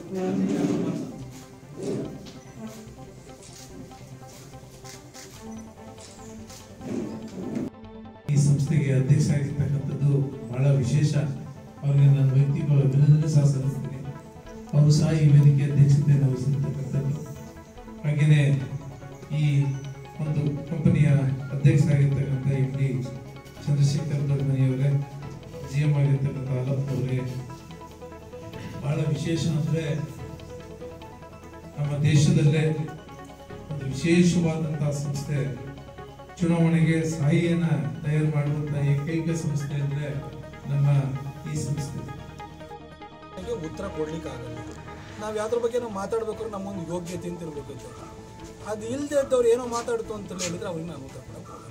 ಈ ಸಂಸ್ಥೆಗೆ ಅಧ್ಯಕ್ಷ ಆಗಿರ್ತಕ್ಕಂಥದ್ದು ಬಹಳ ವಿಶೇಷ ಅವರಿಗೆ ನಾನು ವೈಯಕ್ತಿಕ ಅಭಿನಂದನೆ ಸಹ ಸಲ್ಲಿಸ್ತೀನಿ ಅವರು ಸಹ ಈ ವೇದಿಕೆ ಅಧ್ಯಕ್ಷತೆಯನ್ನು ವಹಿಸಿರ್ತಕ್ಕಂಥದ್ದು ಹಾಗೆಯೇ ಈ ಒಂದು ಕಂಪನಿಯ ಅಧ್ಯಕ್ಷರಾಗಿರ್ತಕ್ಕಂಥ ಎಂ ಡಿ ಚಂದ್ರಶೇಖರ್ ದೊಡ್ಮನಿಯವರೇ ಜಿ ಎಂ ಆಗಿರ್ತಕ್ಕಂಥ ಅಲಪ್ ಅವರೇ ಬಹಳ ವಿಶೇಷ ಅಂದ್ರೆ ನಮ್ಮ ದೇಶದಲ್ಲೇ ಒಂದು ವಿಶೇಷವಾದಂತಹ ಸಂಸ್ಥೆ ಚುನಾವಣೆಗೆ ಸಾಹಿಯನ್ನ ತಯಾರು ಮಾಡುವಂತಹ ಏಕೈಕ ಸಂಸ್ಥೆ ಅಂದ್ರೆ ನಮ್ಮ ಈ ಸಂಸ್ಥೆ ನಮಗೆ ಉತ್ತರ ಕೊಡ್ಲಿಕ್ಕೆ ಆಗಲ್ಲ ನಾವು ಯಾವ್ದ್ರ ಬಗ್ಗೆ ನಾವು ಮಾತಾಡ್ಬೇಕಾದ್ರೆ ನಮ್ಮೊಂದು ಯೋಗ್ಯತೆ ಅಂತ ಇರಬೇಕು ಅಂತ ಅದು ಇಲ್ಲದೆ ಇದ್ದವ್ರು ಏನೋ ಮಾತಾಡ್ತು ಅಂತ ಹೇಳಿದ್ರೆ ಅವ್ರಿಗೆ ನಾನು ಉತ್ತರ ಕೊಡಕ್ಕೆ ಹೋಗಲ್ಲ.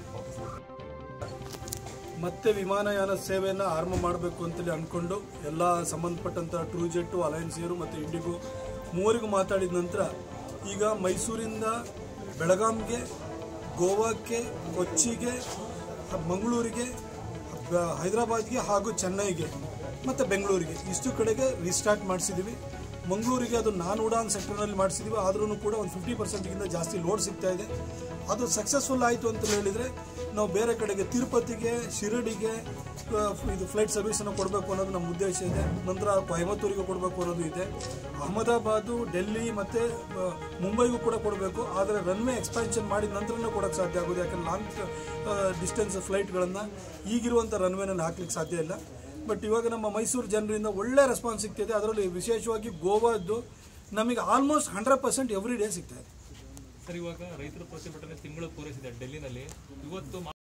ಮತ್ತೆ ವಿಮಾನಯಾನ ಸೇವೆಯನ್ನು ಆರಂಭ ಮಾಡಬೇಕು ಅಂತೇಳಿ ಅಂದ್ಕೊಂಡು ಎಲ್ಲ ಸಂಬಂಧಪಟ್ಟಂಥ ಟ್ರೂ ಜೆಟ್ಟು ಅಲಯನ್ಸ್ ಏರು ಮತ್ತು ಇಂಡಿಗೋ ಮೂವರಿಗೂ ಮಾತಾಡಿದ ನಂತರ ಈಗ ಮೈಸೂರಿಂದ ಬೆಳಗಾಂಗೆ ಗೋವಾಕ್ಕೆ ಕೊಚ್ಚಿಗೆ ಮಂಗಳೂರಿಗೆ ಬ- ಹೈದರಾಬಾದ್ಗೆ ಹಾಗೂ ಚೆನ್ನೈಗೆ ಮತ್ತು ಬೆಂಗಳೂರಿಗೆ ಇಷ್ಟು ಕಡೆಗೆ ರಿಸ್ಟಾರ್ಟ್ ಮಾಡಿಸಿದ್ದೀವಿ ಮಂಗಳೂರಿಗೆ ಅದು ನಾನ್ ಉಡಾನ್ ಸೆಕ್ಟರ್ನಲ್ಲಿ ಮಾಡಿಸಿದ್ದೀವಿ ಆದ್ರೂ ಕೂಡ ಒಂದು ಫಿಫ್ಟಿ ಪರ್ಸೆಂಟ್ಗಿಂತ ಜಾಸ್ತಿ ಲೋಡ್ ಸಿಗ್ತಾ ಇದೆ ಅದು ಸಕ್ಸಸ್ಫುಲ್ ಆಯಿತು ಅಂತ ಹೇಳಿದರೆ ನಾವು ಬೇರೆ ಕಡೆಗೆ ತಿರುಪತಿಗೆ ಶಿರಡಿಗೆ ಆ, ಇದು ಫ್ಲೈಟ್ ಸರ್ವಿಸನ್ನು ಕೊಡಬೇಕು ಅನ್ನೋದು ನಮ್ಮ ಉದ್ದೇಶ ಇದೆ ನಂತರ ಕೊಯಮತ್ತೂರಿಗೆ ಕೊಡಬೇಕು ಅನ್ನೋದು ಇದೆ ಅಹಮದಾಬಾದು ಡೆಲ್ಲಿ ಮತ್ತು ಮುಂಬೈಗೂ ಕೂಡ ಕೊಡಬೇಕು ಆದರೆ ರನ್ವೇ ಎಕ್ಸ್ಪಾನ್ಷನ್ ಮಾಡಿದ ನಂತರನೇ ಕೊಡೋಕ್ಕೆ ಸಾಧ್ಯ ಆಗೋದು ಯಾಕಂದ್ರೆ ಲಾಂಗ್ ಡಿಸ್ಟೆನ್ಸ್ ಫ್ಲೈಟ್ಗಳನ್ನು ಈಗಿರುವಂಥ ರನ್ವೇನಲ್ಲಿ ಹಾಕ್ಲಿಕ್ಕೆ ಸಾಧ್ಯ ಇಲ್ಲ ಬಟ್ ಇವಾಗ ನಮ್ಮ ಮೈಸೂರು ಜನರಿಂದ ಒಳ್ಳೆ ರೆಸ್ಪಾನ್ಸ್ ಸಿಗ್ತಿದೆ ಅದರಲ್ಲಿ ವಿಶೇಷವಾಗಿ ಗೋವಾದ್ದು ನಮಗೆ almost hundred percent every day ಸಿಗ್ತಾ ಇದೆ ಸರ್ ಇವಾಗ ರೈತರ ಪ್ರತಿಭಟನೆ ತಿಂಗಳು ಪೂರೈಸಿದೆ ಡೆಲ್ಲಿನಲ್ಲಿ ಇವತ್ತು ಮಾ-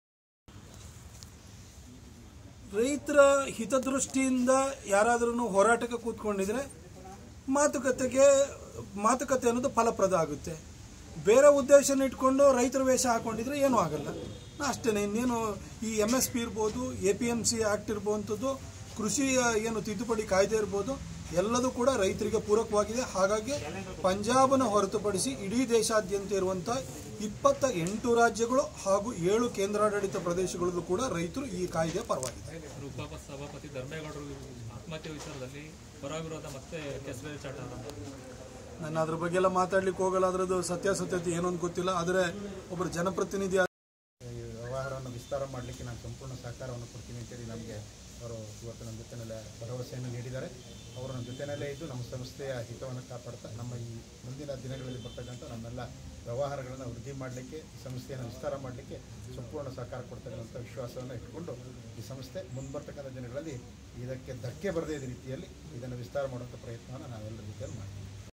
ರೈತರ ಹಿತದೃಷ್ಟಿಯಿಂದ ಯಾರಾದ್ರೂ ಹೋರಾಟಕ್ಕೆ ಕೂತ್ಕೊಂಡಿದ್ರೆ ಮಾತುಕತೆಗೆ ಮಾತುಕತೆ ಅನ್ನೋದು ಫಲಪ್ರದ ಆಗುತ್ತೆ ಬೇರೆ ಉದ್ದೇಶನ ಇಟ್ಕೊಂಡು ರೈತರ ವೇಷ ಹಾಕೊಂಡಿದ್ರೆ ಏನೂ ಆಗಲ್ಲ ಅಷ್ಟೇ ಇನ್ನೇನು ಈ ಎಮ್ ಎಸ್ ಪಿ ಇರ್ಬೋದು A P M C act ಇರ್ಬೋವಂಥದ್ದು ಕೃಷಿ ಏನು ತಿದ್ದುಪಡಿ ಕಾಯ್ದೆ ಇರ್ಬೋದು ಎಲ್ಲದೂ ಕೂಡ ರೈತರಿಗೆ ಪೂರಕವಾಗಿದೆ ಹಾಗಾಗಿ ಪಂಜಾಬನ ಹೊರತುಪಡಿಸಿ ಇಡೀ ದೇಶಾದ್ಯಂತ ಇರುವಂಥ ಇಪ್ಪತ್ತ ಎಂಟು ರಾಜ್ಯಗಳು ಹಾಗೂ ಏಳು ಕೇಂದ್ರಾಡಳಿತ ಪ್ರದೇಶಗಳಲ್ಲೂ ಕೂಡ ರೈತರು ಈ ಕಾಯ್ದೆ ಪರವಾಗಿದೆ ಉಪ ಸಭಾಪತಿ ಧರ್ಮೇಗೌಡರು ಆತ್ಮಹತ್ಯೆ ವಿಚಾರದಲ್ಲಿ ಪರ ವಿರೋಧ ಮತ್ತೆ ಕೆಸರೆ ಚಾಟ ನಾನು ಅದ್ರ ಬಗ್ಗೆ ಎಲ್ಲ ಮಾತಾಡ್ಲಿಕ್ಕೆ ಹೋಗಲ್ಲ ಅದರದ್ದು ಸತ್ಯಾಸತ್ಯತೆ ಏನೋ ಅಂತ ಗೊತ್ತಿಲ್ಲ ಆದರೆ ಒಬ್ಬರು ಜನಪ್ರತಿನಿಧಿ ಈ ವ್ಯವಹಾರವನ್ನು ವಿಸ್ತಾರ ಮಾಡಲಿಕ್ಕೆ ನಾನು ಸಂಪೂರ್ಣ ಸಹಕಾರವನ್ನು ಕೊಡ್ತೀನಿ ಅಂತೇಳಿ ನಮಗೆ ಅವರು ಇವತ್ತು ನಮ್ಮ ಜೊತೆನಲ್ಲೇ ಭರವಸೆಯನ್ನು ನೀಡಿದ್ದಾರೆ ಅವರು ನಮ್ಮ ಜೊತೆಯಲ್ಲೇ ಇದ್ದು ನಮ್ಮ ಸಂಸ್ಥೆಯ ಹಿತವನ್ನು ಕಾಪಾಡ್ತಾ ನಮ್ಮ ಈ ಮುಂದಿನ ದಿನಗಳಲ್ಲಿ ಬರ್ತಕ್ಕಂಥ ನಮ್ಮೆಲ್ಲ ವ್ಯವಹಾರಗಳನ್ನು ವೃದ್ಧಿ ಮಾಡಲಿಕ್ಕೆ ಈ ಸಂಸ್ಥೆಯನ್ನು ವಿಸ್ತಾರ ಮಾಡಲಿಕ್ಕೆ ಸಂಪೂರ್ಣ ಸಹಕಾರ ಕೊಡ್ತಾರೆ ಅಂತ ವಿಶ್ವಾಸವನ್ನು ಇಟ್ಕೊಂಡು ಈ ಸಂಸ್ಥೆ ಮುಂಬರ್ತಕ್ಕಂಥ ದಿನಗಳಲ್ಲಿ ಇದಕ್ಕೆ ಧಕ್ಕೆ ಬರದೇ ಇದ್ದ ರೀತಿಯಲ್ಲಿ ಇದನ್ನು ವಿಸ್ತಾರ ಮಾಡುವಂಥ ಪ್ರಯತ್ನವನ್ನು ನಾವೆಲ್ಲ ರೀತಿಯಲ್ಲಿ ಮಾಡ್ತೀವಿ